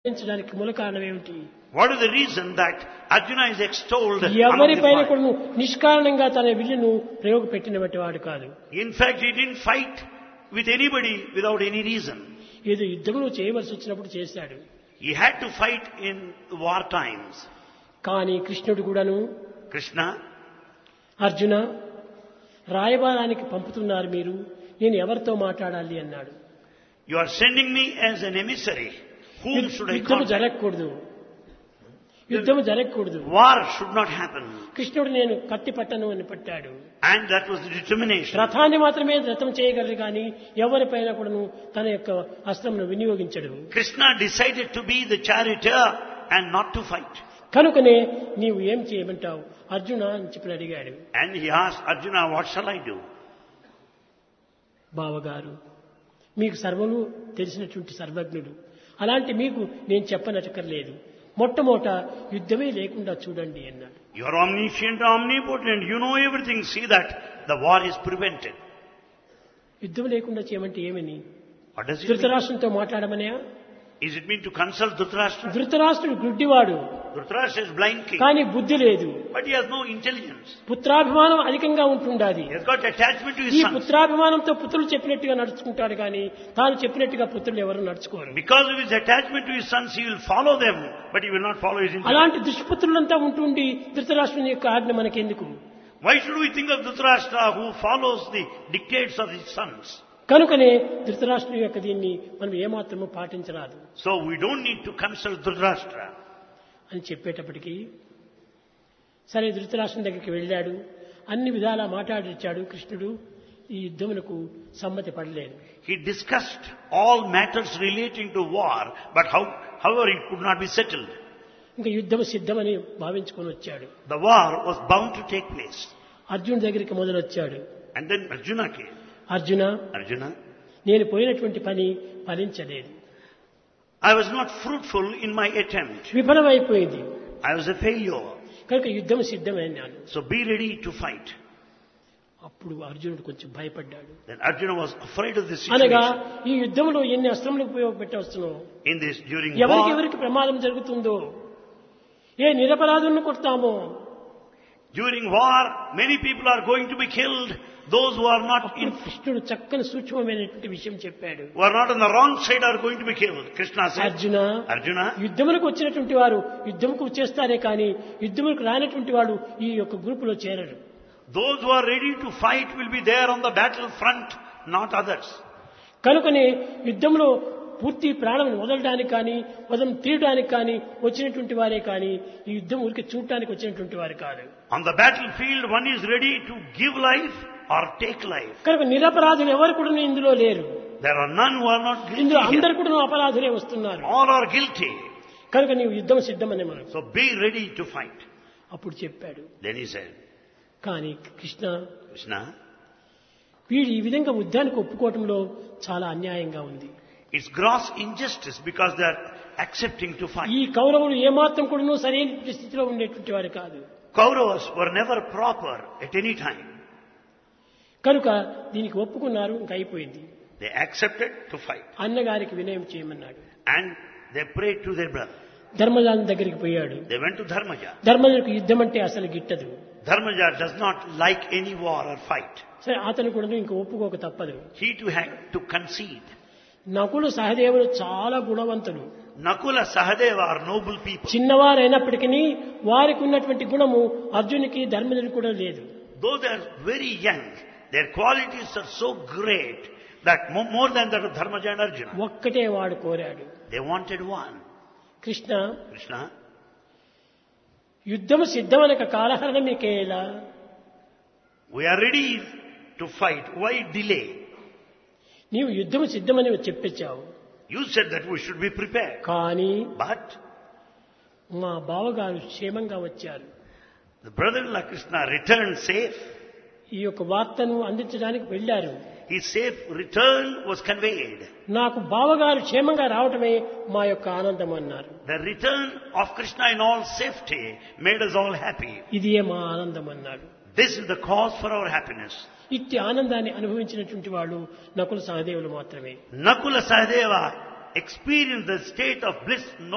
పెంచడానికి మూల కారణం ఏమిటి What is the reason that Arjuna is extolled among the ఎవరిపైన five? కూడా నిష్కారణంగా తన విల్లును ప్రయోగపెట్టినటువంటి వాడు కాదు In fact, he didn't fight with anybody without any reason. ఏదో యుద్ధంలో చేయవలసి వచ్చినప్పుడు చేశాడు He had to fight in war times. కానీ కృష్ణుడు కూడాను Krishna, అర్జున రాయబారానికి పంపుతున్నారు మీరు నేను ఎవరితో మాట్లాడాలి అన్నాడు you are sending me as an emissary. Whom should I యుద్ధము contact? జరగకూడదు యుద్ధము జరగకూడదు War should not happen. కృష్ణుడు నేను కత్తి పట్టను అని పట్టాడు And that was the determination. రథాన్ని మాత్రమే రథం చేయగలరు కానీ ఎవరిపైన కూడాను తన యొక్క అస్త్రమును వినియోగించడు Krishna decided to be the charioteer and not to fight. కనుకనే నీవు ఏం చేయమంటావు అర్జున అని చెప్పి అడిగాడు And he asked Arjuna, what shall I do? బావగారు మీకు సర్వము తెలిసినటువంటి సర్వజ్ఞుడు అలాంటి మీకు నేను చెప్పనక్కర్లేదు మొట్టమొదట యుద్ధమే లేకుండా చూడండి అన్నాడు You are omniscient, omnipotent. You know everything. See that the war is prevented. యుద్ధం లేకుండా చేయమంటే ఏమని What does it mean? ధృతరాష్ట్రంతో మాట్లాడమనే Is it mean to consult Dhritarashtra? ధృతరాష్ట్రుడు గుడ్డివాడు Dhritarashtra is blind king. కానీ బుద్ధి లేదు But he has no intelligence. పుత్రాభిమానం అధికంగా ఉంటుండాది He has got attachment to his ఈ sons. పుత్రాభిమానంతో పుత్రులు చెప్పినట్టుగా నడుచుకుంటాడు కానీ తాను చెప్పినట్టుగా పుత్రులు ఎవరు నడుచుకోరు Because of his attachment to his sons, he will follow them, but he will not follow his intellect. అలాంటి దుష్పుత్రులంతా ఉంటుండి ధృతరాష్ట్రుని యొక్క ఆజ్ఞ మనకెందుకు Why should we think of Dhritarashtra who follows the dictates of his sons? కనుకనే ధృతరాష్ట్రుని యొక్క దీన్ని మనం ఏమాత్రము పాటించరాదు So we don't need to consult Dhritarashtra. అని చెప్పేటప్పటికీ సరే ధృతరాష్ట్రం దగ్గరికి వెళ్ళాడు అన్ని విధాలా మాట్లాడిచ్చాడు కృష్ణుడు ఈ యుద్ధమునకు సమ్మతి పడలేదు He discussed all matters relating to war, but how, however it could not be settled. ఇంకా యుద్ధం సిద్ధమని భావించుకొని వచ్చాడు The war was bound to take place. Arjun దగ్గరికి మొదలొచ్చాడు And then Arjuna came. Arjuna Arjuna, నేను పోయినటువంటి పని ఫలించలేదు I was not fruitful in my attempt. విఫలమైపోయింది I was a failure. కనుక యుద్ధం సిద్ధమైనాను So be ready to fight. అప్పుడు అర్జునుడు కొంచెం భయపడ్డాడు Then Arjuna was afraid of this అనగా situation. ఈ యుద్ధంలో ఎన్ని అస్త్రములు ఉపయోగపెట్టవచ్చునో In this, during ఎవరికి war, ఎవరికి ప్రమాదం జరుగుతుందో ఏ నిరపరాధులను కొడతామో during war, many people are going to be killed. Those who are not అప్పుడు in, కృష్ణుడు చక్కని సూక్ష్మమైనటువంటి విషయం చెప్పాడు who are not on the wrong side are going to be killed. Krishna said, Arjuna Arjuna, యుద్ధములకు వచ్చినటువంటి వారు యుద్ధముకు వచ్చేస్తారే కానీ యుద్ధములకు రానటువంటి వాడు ఈ యొక్క గ్రూపులో చేరరు those who are ready to fight will be there on the battlefront, not others. కనుకనే యుద్ధంలో పూర్తి ప్రాణం వదలడానికి కానీ వదలం తీయడానికి కానీ వచ్చినటువంటి వారే కానీ ఈ యుద్ధం ఊరికి చూడటానికి వచ్చినటువంటి వారు కాదు On the battlefield, one is ready to give life or take life. కనుక నిరపరాధులు ఎవరు కూడా ఇందులో లేరు There are none who are not guilty. ఇందులో here. అందరు కూడా అపరాధులే వస్తున్నారు All are guilty. కనుక నీవు యుద్ధం సిద్ధమని మనం So be ready to fight. అప్పుడు చెప్పాడు Then he said, కానీ కృష్ణ Krishna, వీడు ఈ విధంగా యుద్ధానికి ఒప్పుకోవటంలో చాలా అన్యాయంగా ఉంది it's gross injustice because they are accepting to fight. ఈ కౌరవులు ఏమాత్రం కూడా సరైన స్థితిలో ఉండేటువంటి వారు కాదు Kauravas were never proper at any time. కనుక దీనికి ఒప్పుకున్నారు ఇంక అయిపోయింది They accepted to fight. అన్నగారికి వినయం చేయమన్నాడు And they prayed to their brother. ధర్మజాలం దగ్గరికి పోయాడు They went to Dharmaja. ధర్మజుడికి యుద్ధం అంటే అసలు గిట్టదు Dharmaja does not like any war or fight. సరే అతను కూడా ఇంక ఒప్పుకోక తప్పదు He too had to concede. Nakula సహదేవులు చాలా గుణవంతులు Nakula Sahadeva are noble people. చిన్నవారైనప్పటికీ వారికి ఉన్నటువంటి గుణము అర్జునికి ధర్మజుడికి కూడా లేదు Though they are very young, their qualities are so great that mo- more than that of Dharmaja and Arjuna. ఒక్కటే వాడు కోరాడు They wanted one. Krishna Krishna, యుద్ధము సిద్ధమనక కాలహరణ మీకేలా we are ready to fight. Why delay? నీవు యుద్ధము సిద్ధమని చెప్పిచ్చావు You said that we should be prepared. కానీ But మా బావగారు క్షేమంగా వచ్చారు the brother-in-law Krishna returned safe. ఈ యొక్క వార్తను అందించడానికి వెళ్ళారు His safe return was conveyed. నాకు బావగారు క్షేమంగా రావటమే మా యొక్క ఆనందం అన్నారు The return of Krishna in all safety made us all happy. ఇదియే మా ఆనందం అన్నాడు This is the cause for our happiness. ఇట్టి ఆనందాన్ని అనుభవించినటువంటి వాళ్ళు నకుల సహదేవులు మాత్రమే Nakula Sahadeva experienced the state of bliss